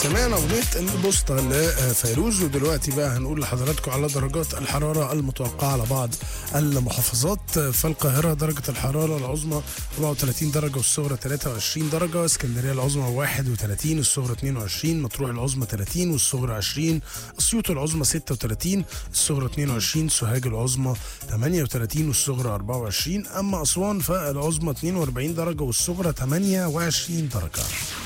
سمعنا أغنية البوسطة لفيروز ودلوقتي بقى هنقول لحضراتكم على درجات الحرارة المتوقعة على بعض المحافظات في القاهرة درجة الحرارة العظمى 34 درجة والصغرى 23 درجة اسكندرية العظمى 31 الصغرى 22 مطروح العظمى 30 والصغرى 20 اسيوط العظمى 36 الصغرى 22 سوهاج العظمى 38 والصغرى 24 أما أسوان فالعظمى 42 درجة والصغرى 28 درجة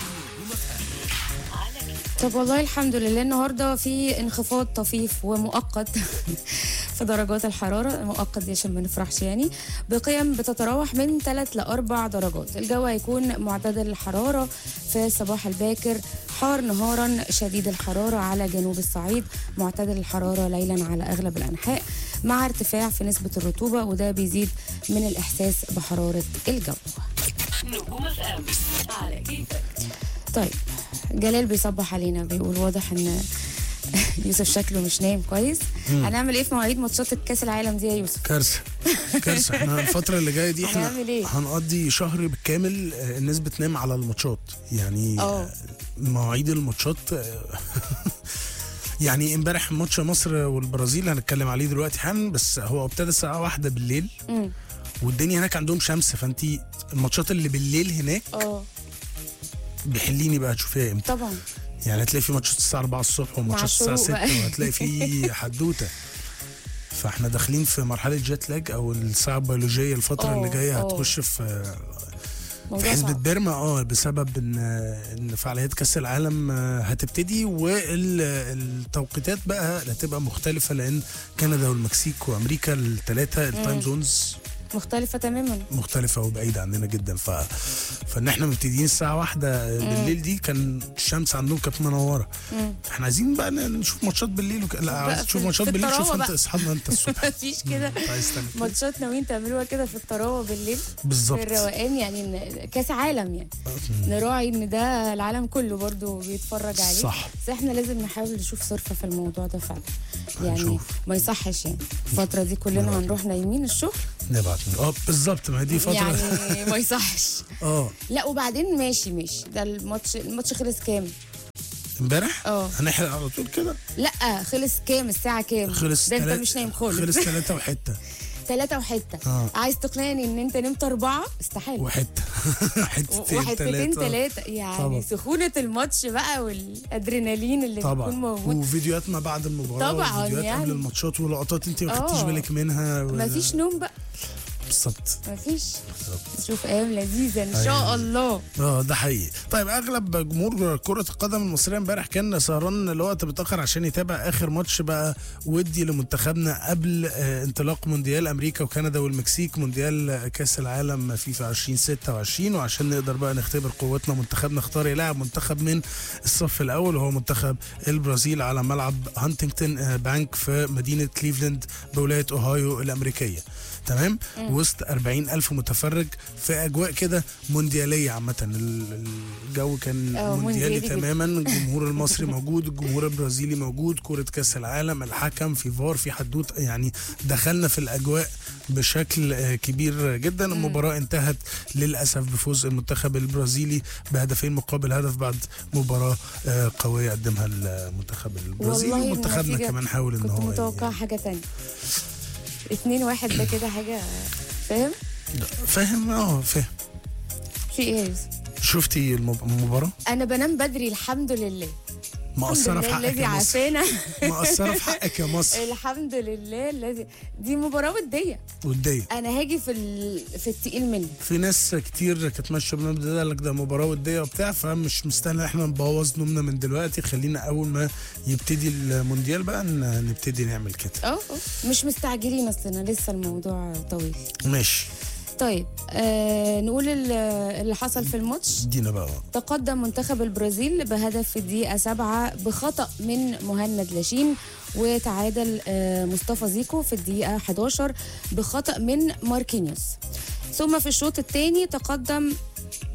طب والله الحمد لله النهارده في انخفاض طفيف ومؤقت في درجات الحرارة مؤقت دي عشان ما نفرحش يعني بقيم بتتراوح من 3 ل 4 درجات الجو هيكون معتدل الحرارة في الصباح الباكر حار نهارا شديد الحرارة على جنوب الصعيد معتدل الحرارة ليلا على أغلب الأنحاء مع ارتفاع في نسبة الرطوبة وده بيزيد من الإحساس بحرارة الجو نجوم اف ام على كيفك طيب جلال بيصبح علينا بيقول واضح ان يوسف شكله مش نايم كويس هنعمل ايه في مواعيد ماتشات الكاس العالم دي يا يوسف كارثه كارثه احنا الفتره اللي جايه دي احنا هنعمل إيه؟ هنقضي شهر بالكامل آه، الناس بتنام على الماتشات يعني اه. آه، مواعيد الماتشات آه، يعني امبارح ماتش مصر والبرازيل هنتكلم عليه دلوقتي حالا بس هو ابتدى الساعه واحدة بالليل امم والدنيا هناك عندهم شمس فانت الماتشات اللي بالليل هناك اه بيحليني بقى تشوفيها امتى طبعا يعني هتلاقي في ماتشات الساعه 4 الصبح وماتشات الساعه الشروق 6 بقى. وهتلاقي في حدوته فاحنا داخلين في مرحله جيت لاج او الساعه البيولوجيه الفتره اه، اللي جايه اه. هتخش في في موضوع حسبة صعب بيرما اه بسبب ان ان فعاليات كاس العالم آه، هتبتدي والتوقيتات بقى هتبقى مختلفه لان كندا والمكسيك وامريكا الثلاثه التايم زونز مختلفة تماما مختلفة وبعيدة عننا جدا ف... فان احنا مبتدئين الساعة واحدة بالليل دي كان الشمس عندهم كانت منورة مم. احنا عايزين بقى نشوف ماتشات بالليل وك... لا عايز في- تشوف في ماتشات بالليل الطراوة شوف انت بقى. اصحابنا انت الصبح مفيش كده انت عايز تعمل كده؟ ماتشات ناويين تعملوها كده في الطراوة بالليل في بالظبط الروقان يعني إن كاس عالم يعني نراعي ان ده العالم كله برضو بيتفرج عليه صح. بس احنا لازم نحاول نشوف صرفة في الموضوع ده فعلا يعني هنشوف. ما يصحش يعني الفترة دي كلنا هنروح نايمين الشغل نبعت اه بالظبط ما هي دي فترة يعني ما يصحش اه لا وبعدين ماشي ماشي ده الماتش الماتش خلص كام امبارح اه. هنحرق على طول كده لا خلص كام الساعة كام خلص ده انت تلات- مش نايم خالص خلص ثلاثة وحتة ثلاثة وحتة اه. عايز تقنعني ان انت نمت أربعة استحالة وحتة حتتين وحتتين تلاتة. ثلاثة يعني طبعا. سخونة الماتش بقى والأدرينالين اللي طبعا بيكون موجود وفيديوهات ما بعد المباراة طبعا وفيديوهات يعني. قبل الماتشات ولقطات انت ما خدتيش اه. بالك منها و- مفيش نوم بقى بالظبط مفيش نشوف ايام لذيذة ان شاء أيام. الله اه ده حقيقي طيب اغلب جمهور كره القدم المصريه امبارح كان سهران لوقت متاخر عشان يتابع اخر ماتش بقى ودي لمنتخبنا قبل آه، انطلاق مونديال امريكا وكندا والمكسيك مونديال آه، كاس العالم فيفا 2026 وعشان نقدر بقى نختبر قوتنا منتخبنا اختار يلاعب منتخب من الصف الاول وهو منتخب البرازيل على ملعب هانتنجتون آه، بانك في مدينه كليفلاند بولايه اوهايو الامريكيه تمام وسط 40 ألف متفرج في أجواء كده مونديالية عامة ال- الجو كان اه، مونديالي مونديالي جدا. تماما الجمهور المصري موجود الجمهور البرازيلي موجود كرة كأس العالم الحكم في فار في حدوت يعني دخلنا في الأجواء بشكل آه، كبير جدا المباراة انتهت للأسف بفوز المنتخب البرازيلي بهدفين مقابل هدف بعد مباراة آه، قوية قدمها المنتخب البرازيلي والله ومنتخبنا النتيجة كمان حاول ان كنت هو متوقعة حاجة تانية اتنين واحد ده كده حاجة فاهم فاهم اه فاهم في ايه يا يوسف؟ شفتي المب- المباراة؟ انا بنام بدري الحمد لله مقصرة الحمد في لله حقك الذي يا مصر عافانا مقصرة في حقك يا مصر الحمد لله الذي دي مباراة ودية ودية انا هاجي في ال... في التقيل مني في ناس كتير كانت ماشيه بالمبدا ده قال لك ده مباراه وديه وبتاع فمش مستاهل احنا نبوظ نومنا من دلوقتي خلينا اول ما يبتدي المونديال بقى ن- نبتدي نعمل كده اه اه مش مستعجلين اصلنا لسه الموضوع طويل ماشي طيب آه نقول ال- اللي حصل في الماتش ادينا بقى تقدم منتخب البرازيل بهدف في الدقيقة سبعة بخطأ من مهند لاشين وتعادل آه، مصطفى زيكو في الدقيقة 11 بخطأ من ماركينيوس ثم في الشوط الثاني تقدم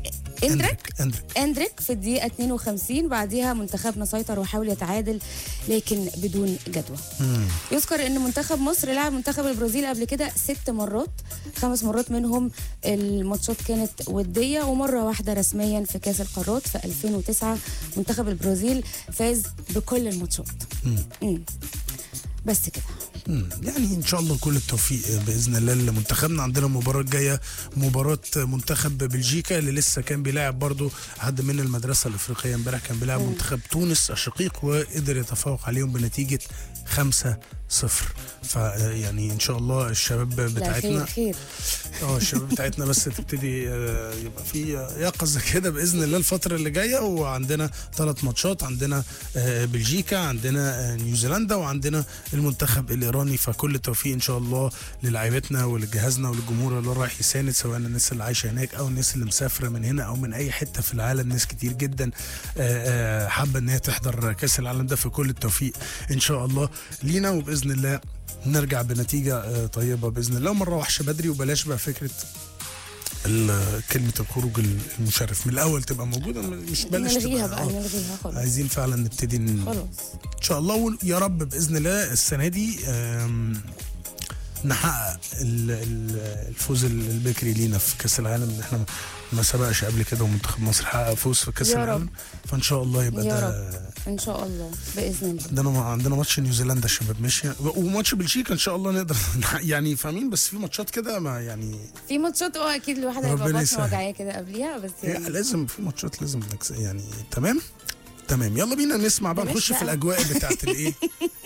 اندريك اندريك اندريك في الدقيقة 52 بعديها منتخبنا سيطر وحاول يتعادل لكن بدون جدوى. يذكر ان منتخب مصر لعب منتخب البرازيل قبل كده ست مرات خمس مرات منهم الماتشات كانت ودية ومرة واحدة رسميا في كأس القارات في 2009 منتخب البرازيل فاز بكل الماتشات. مم. بس كده. مم. يعني ان شاء الله كل التوفيق باذن الله لمنتخبنا عندنا مباراه جايه مباراه منتخب بلجيكا اللي لسه كان بيلاعب برضو حد من المدرسه الافريقيه امبارح كان بيلاعب منتخب تونس الشقيق وقدر يتفوق عليهم بنتيجه 5 صفر فيعني ان شاء الله الشباب لا بتاعتنا خير خير. اه الشباب بتاعتنا بس تبتدي آه، يبقى في يقظه كده باذن الله الفتره اللي جايه وعندنا ثلاث ماتشات عندنا آه، بلجيكا عندنا آه، نيوزيلندا وعندنا المنتخب الايراني فكل التوفيق ان شاء الله للاعيبتنا ولجهازنا وللجمهور اللي رايح يساند سواء الناس اللي عايشه هناك او الناس اللي مسافره من هنا او من اي حته في العالم ناس كتير جدا آه، آه، حابه ان هي تحضر كاس العالم ده فكل التوفيق ان شاء الله لينا وباذن الله نرجع بنتيجه آه، طيبه باذن الله وما نروحش بدري وبلاش بقى فكره ال- كلمه الخروج المشرف من الاول تبقى موجوده مش بلاش نلغيها تبقى- بقى آه. نلغيها خلاص. عايزين فعلا نبتدي ن- خلاص. ان شاء الله ويا رب باذن الله السنه دي آم، نحقق ال- ال- الفوز ال- البكري لينا في كاس العالم ان احنا ما سبقش قبل كده ومنتخب مصر حقق فوز في كاس يا رب. العالم فان شاء الله يبقى يا ده ان شاء الله باذن الله. عندنا عندنا ماتش نيوزيلندا الشباب ماشي وماتش بلجيكا ان شاء الله نقدر يعني فاهمين بس في ماتشات كده ما يعني في ماتشات اه اكيد الواحد هيبقى ربنا بطنه يسهل. وجعاه كده قبليها بس هي يعني لازم في ماتشات لازم نكس يعني تمام تمام يلا بينا نسمع بقى بلاش نخش في بقى. الاجواء بتاعت الايه